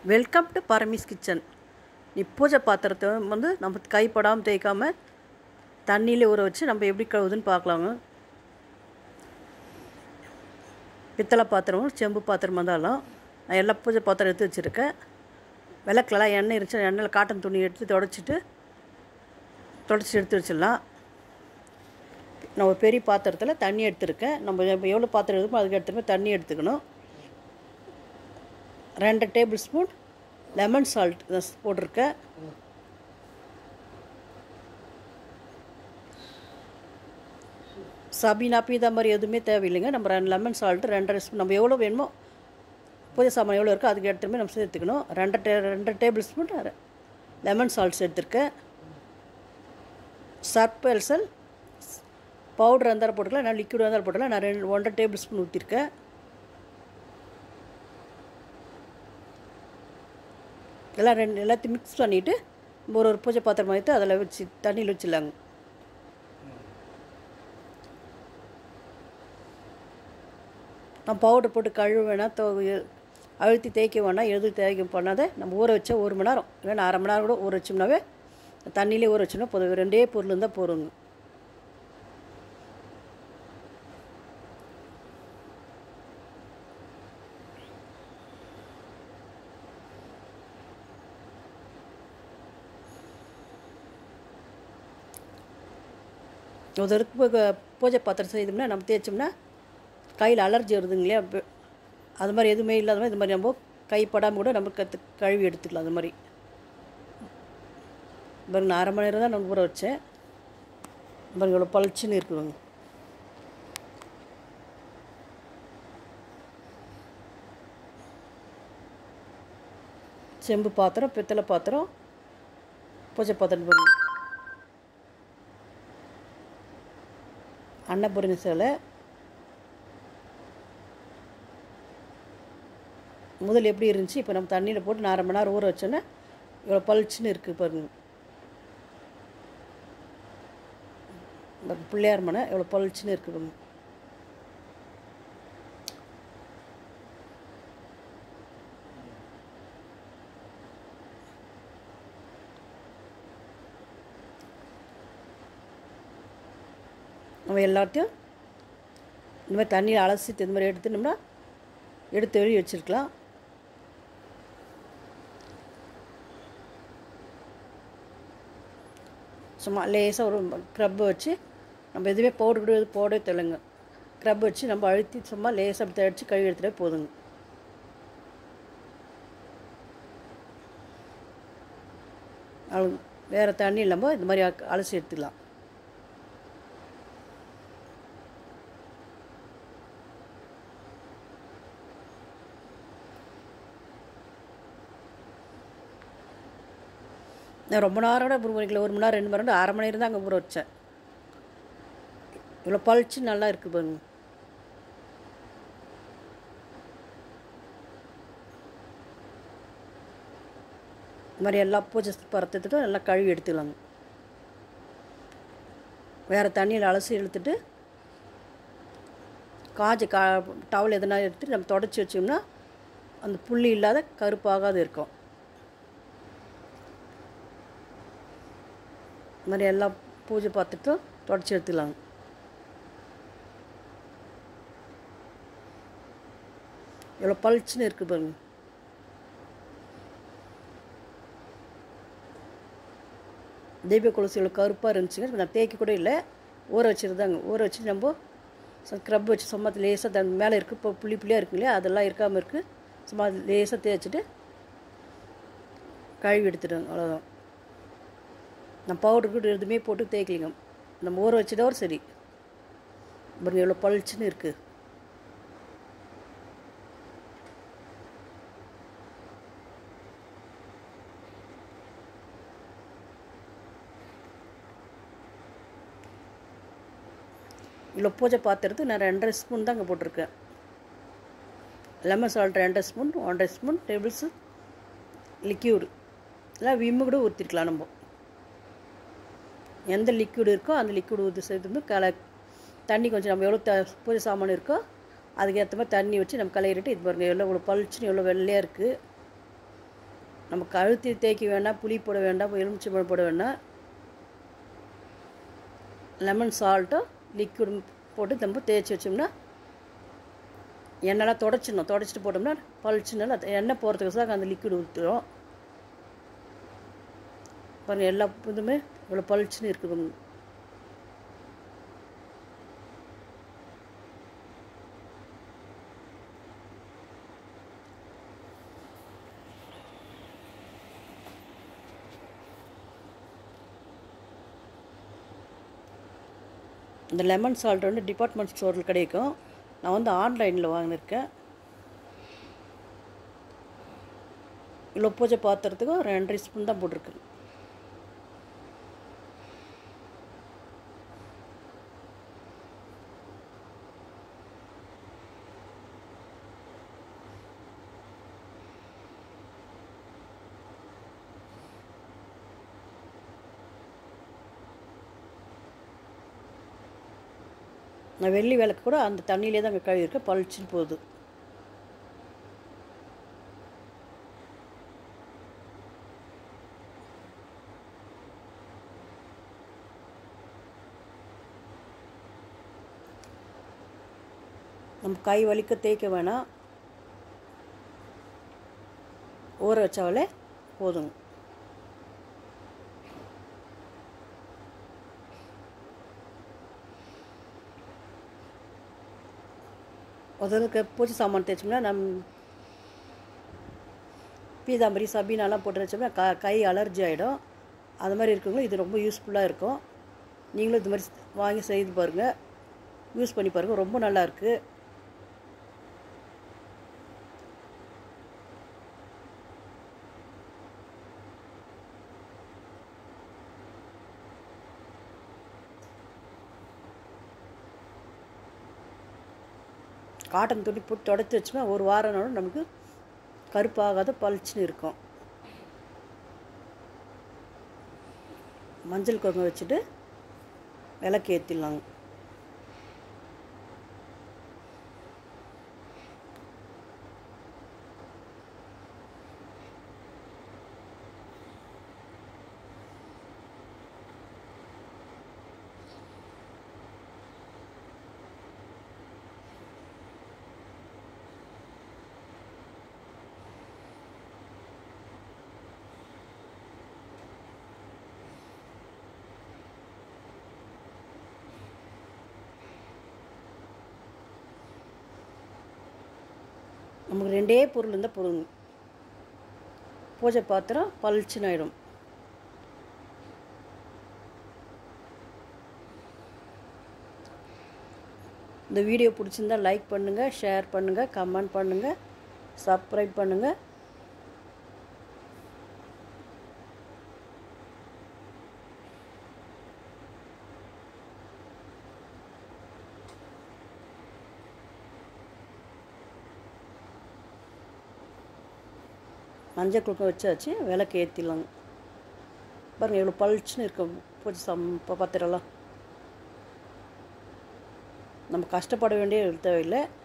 welcome to பரமிஸ் kitchen நீ பூஜை பாத்திரத்தை வந்து நம்ம கைப்படாமல் தேய்க்காம தண்ணியில் ஊற வச்சு நம்ம எப்படி கழுவுதுன்னு பார்க்கலாங்க பித்தளை பாத்திரமும் செம்பு பாத்திரமாக இருந்தாலும் நான் எல்லா பூஜை பாத்திரம் எடுத்து வச்சுருக்கேன் விளக்கெல்லாம் எண்ணெய் இருந்துச்சு எண்ணெயில் காட்டன் துணி எடுத்து தொடச்சிட்டு தொடச்சி எடுத்து வச்சிடலாம் நான் ஒரு பெரிய பாத்திரத்தில் தண்ணி எடுத்திருக்கேன் நம்ம எவ்வளோ பாத்திரம் எடுக்கணும் அதுக்கு எடுத்துகிட்டு தண்ணி எடுத்துக்கணும் ரெண்டு டேபிள் ஸ்பூன் லெமன் சால்ட் போட்டிருக்கேன் சபீனா பீதா மாதிரி எதுவுமே தேவையில்லைங்க நம்ம ரெண்டு லெமன் சால்ட்டு ரெண்டரை ஸ்பூன் நம்ம எவ்வளோ வேணுமோ பூஜை சாமான் எவ்வளோ இருக்கோ அதுக்கு எடுத்துமே நம்ம சேர்த்துக்கணும் ரெண்டு டே ரெண்டு டேபிள் ஸ்பூன் லெமன் சால்ட் சேர்த்துருக்கேன் சர்ப் எல்சல் பவுடர் இருந்தாலும் போட்டுக்கலாம் நான் லிக்விட் இருந்தாலும் போட்டுக்கலாம் நான் ரெண்டு ஒன்றரை டேபிள் ஸ்பூன் ஊற்றிருக்கேன் எல்லாம் ரெண்டு எல்லாத்தையும் மிக்ஸ் பண்ணிவிட்டு ஒரு ஒரு பூஜை பாத்திரம் எடுத்து அதில் வச்சு தண்ணியில் வச்சிடலாங்க நான் பவுடர் போட்டு கழுவ வேணாம் தோ அழுத்தி தேய்க்க வேணாம் எது தேய்க்க பண்ணாத நம்ம ஊற வச்சா ஒரு மணி நேரம் இல்லைன்னா அரை மணி நேரம் கூட ஊற வச்சோம்னாவே தண்ணியிலே ஊற வச்சோம்னா போதும் ரெண்டே பொருள் இருந்தால் போகிறோங்க ஒரு பூஜை பாத்திரம் செய்தோம்னா நம்ம தேய்ச்சோம்னா கையில் அலர்ஜி வருதுங்க இல்லையா அப்ப- அது மாதிரி எதுவுமே இல்லாத மாதிரி இது மாதிரி நம்ம கைப்படாமல் கூட நம்ம கற்று கழுவி எடுத்துக்கலாம் அது மாதிரி பாருங்க நான் அரை மணி நேரம் தான் நான் ஊற வச்சேன் பாருங்க இவ்வளோ பளிச்சுன்னு இருக்குதுங்க செம்பு பாத்திரம் பித்தளை பாத்திரம் பூஜை பாத்திரம் பாருங்க அன்னபூரணி சிலை முதல் எப்படி இருந்துச்சு இப்போ நம்ம தண்ணியில் போட்டு நான் அரை மணி நேரம் ஊற வச்சோன்னே இவ்வளோ பளிச்சுன்னு இருக்குது பாருங்க பாருங்க, பிள்ளையார் மனை எவ்வளோ பளிச்சுன்னு இருக்குது பாருங்க நம்ம எல்லாத்தையும் இந்த மாதிரி தண்ணியில் அலசிட்டு இந்த மாதிரி எடுத்துனோம்னா எடுத்து வெளியே வச்சுருக்கலாம் சும்மா லேசாக ஒரு க்ரப்பை வச்சு நம்ம எதுவுமே பவுடர் கூட எதுவும் போடவே தெலுங்க க்ரப் வச்சு நம்ம அழுத்தி சும்மா லேசாக அப்படி அடித்து கழுவி எடுத்துகிட்டே போதுங்க அவ்வளோ வேறு தண்ணி இல்லாமல் இந்த மாதிரி அக்க- அலசி எடுத்துக்கலாம் நான் ரொம்ப நேரம் கூட ஊற வைக்கல ஒரு மணி நேரம் ரெண்டு மணி நேரம் அரை மணி நேரம் தான் அங்கே ஊற வச்சேன் இவ்வளோ பளிச்சு நல்லா இருக்குது பாருங்க இந்த மாதிரி எல்லா பூஜை பரத்துட்டு நல்லா கழுவி எடுத்துக்கலாங்க வேறு தண்ணியில் அலசி இழுத்துட்டு காய்ச்சி கா டவல் எதனா எடுத்துட்டு நம்ம தொடச்சி வச்சோம்னா அந்த புள்ளி இல்லாத கருப்பாகாது இருக்கும் இந்த மாதிரி எல்லா பூஜை பார்த்துட்டும் தொடச்சி எடுத்துக்கலாங்க எவ்வளோ பளிச்சுன்னு இருக்குது பாருங்க தெய்வ கொலுசு இவ்வளோ கருப்பாக இருந்துச்சுங்க நான் தேய்க்க கூட இல்லை ஊற வச்சுருந்தாங்க ஊற வச்சு நம்ம ஸ்க்ரப் வச்சு சும்மா லேசாக தன் மேலே இருக்குது இப்போ புள்ளி புள்ளியாக இருக்கு இல்லையா அதெல்லாம் இருக்காமல் இருக்குது சும்மா லேசாக தேய்ச்சிட்டு கழுவி எடுத்துடுங்க அவ்வளோதான் நான் பவுடர் கூட எதுவுமே போட்டு தேய்க்கலிங்க நம்ம ஊற வச்சதோட சரி பாருங்க எவ்வளோ பளிச்சுன்னு இருக்குது இவ்வளோ பூஜை பாத்திரத்துக்கு நான் ரெண்டரை ஸ்பூன் தாங்க போட்டிருக்கேன் லெமன் சால்ட் ரெண்டரை ஸ்பூன் ஒன்றரை ஸ்பூன் டேபிள்ஸு லிக்யூடு இல்லை விம்மு கூட ஊற்றிருக்கலாம் நம்ம எந்த லிக்விட் இருக்கோ அந்த லிக்விட் ஊற்றி சேர்த்து கல தண்ணி கொஞ்சம் நம்ம எவ்வளோ த பூஜை சாமான் இருக்கோ அதுக்கேற்ற மாதிரி தண்ணி வச்சு நம்ம கலையிட்டு இது பாருங்கள் எவ்வளோ இவ்வளோ பளிச்சுன்னு எவ்வளோ வெள்ளையாக இருக்குது நம்ம கழுத்தி தேய்க்க வேண்டாம் புளி போட வேண்டாம் எலுமிச்சம்பழம் போட வேண்டாம் லெமன் சால்ட்டும் லிக்விடும் போட்டு நம்ம தேய்ச்சி வச்சோம்னா எண்ணெய்லாம் தொடச்சிடணும் தொடச்சிட்டு போட்டோம்னா பளிச்சுனால எண்ணெய் போகிறதுக்கு தான் அந்த லிக்விட் ஊற்றுறோம் பாருங்கள் எல்லா இதுவுமே இவ்வளோ பளிச்சுன்னு இருக்குது இந்த லெமன் சால்ட் வந்து டிபார்ட்மெண்ட் ஸ்டோரில் கிடைக்கும் நான் வந்து ஆன்லைனில் வாங்கியிருக்கேன் இவ்வளோ பூஜை பாத்திரத்துக்கும் ரெண்டரை ஸ்பூன் தான் போட்டிருக்கு நான் வெள்ளி விளக்கு கூட அந்த தண்ணியிலே தான் அங்கே கழுவிருக்கேன் பளிச்சுன்னு போகுது நம்ம கை வலிக்க தேய்க்க வேணாம் ஊற வச்சாலே போதுங்க முதலுக்கு பூச்சி சாமான் தேய்ச்சோம்னா நம் பீதாம்பரி சபீனாலாம் போட்டு வச்சோம்னா க கை அலர்ஜி ஆகிடும் அது மாதிரி இருக்கவங்களும் இது ரொம்ப யூஸ்ஃபுல்லாக இருக்கும் நீங்களும் இது மாதிரி வாங்கி செய்து பாருங்கள் யூஸ் பண்ணி பாருங்கள் ரொம்ப நல்லாயிருக்கு காட்டன் துணி போட்டு தொடச்சி வச்சோம்னா ஒரு வாரம்னாலும் நமக்கு கருப்பாகாத பளிச்சுன்னு இருக்கும் மஞ்சள் குங்குமம் வச்சுட்டு விளக்கு ஏற்றிடலாங்க நமக்கு ரெண்டே பொருள் இருந்தால் போதுங்க பூஜை பாத்திரம் பளிச்சுன்னு ஆயிடும் இந்த வீடியோ பிடிச்சிருந்தா லைக் பண்ணுங்கள் ஷேர் பண்ணுங்கள் கமெண்ட் பண்ணுங்கள் சப்ஸ்கிரைப் பண்ணுங்கள் மஞ்சள் குழுக்க வச்சாச்சு விளக்கு ஏற்றிடலாங்க பாருங்கள் எவ்வளோ பளிச்சுன்னு இருக்கும் பூஜை சம் பாத்திரம்லாம் நம்ம கஷ்டப்பட வேண்டிய தேவையில்லை